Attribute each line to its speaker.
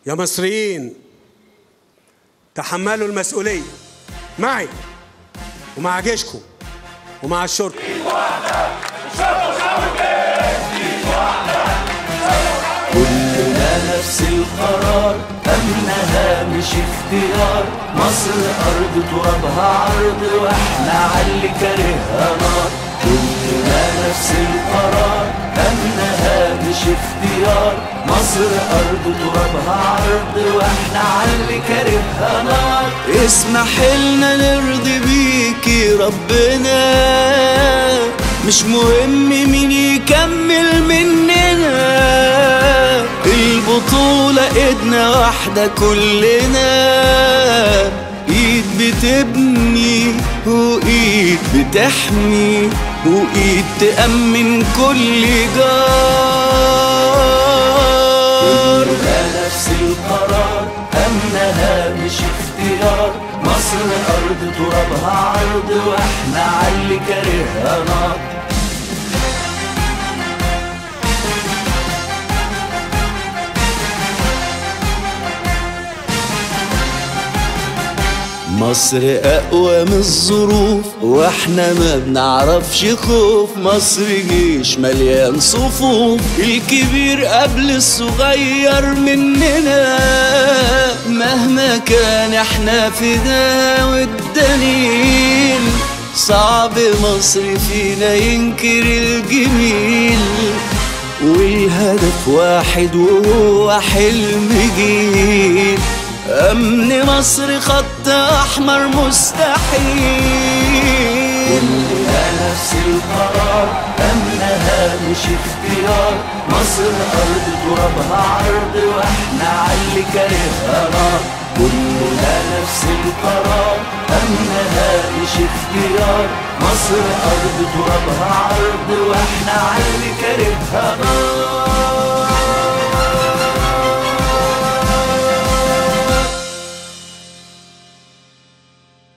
Speaker 1: يا مصريين تحملوا المسؤولية معي ومع جيشكم ومع الشرطة
Speaker 2: كلنا نفس القرار أمنها مش اختيار مصر أرض ترابها عرض وإحنا عاللي كارهها نار كلنا نفس القرار أمنها مش اختيار مصر أرض ترابها عرض وإحنا عاللي كارهها نار اسمح لنا نرضي بيكي ربنا مش مهم مين يكمل مننا البطولة ايدنا واحدة كلنا ايد بتبني وايد بتحمي وايد تأمن كل جار كلنا نفس القرار أمنها مش اختيار مصر أرض ترابها عرض واحنا عاللي كارهها نار مصر أقوى من الظروف واحنا ما بنعرفش خوف مصر جيش مليان صفوف الكبير قبل الصغير مننا مهما كان احنا في ده والدليل صعب مصر فينا ينكر الجميل والهدف واحد وهو حلم جيل أمن مصر خط أحمر مستحيل كلنا نفس القرار أمنها مش اختيار مصر أرض ترابها عرض وإحنا عاللي كارهها نار كلنا نفس القرار أمنها مش اختيار مصر أرض ترابها عرض وإحنا عاللي كارهها نار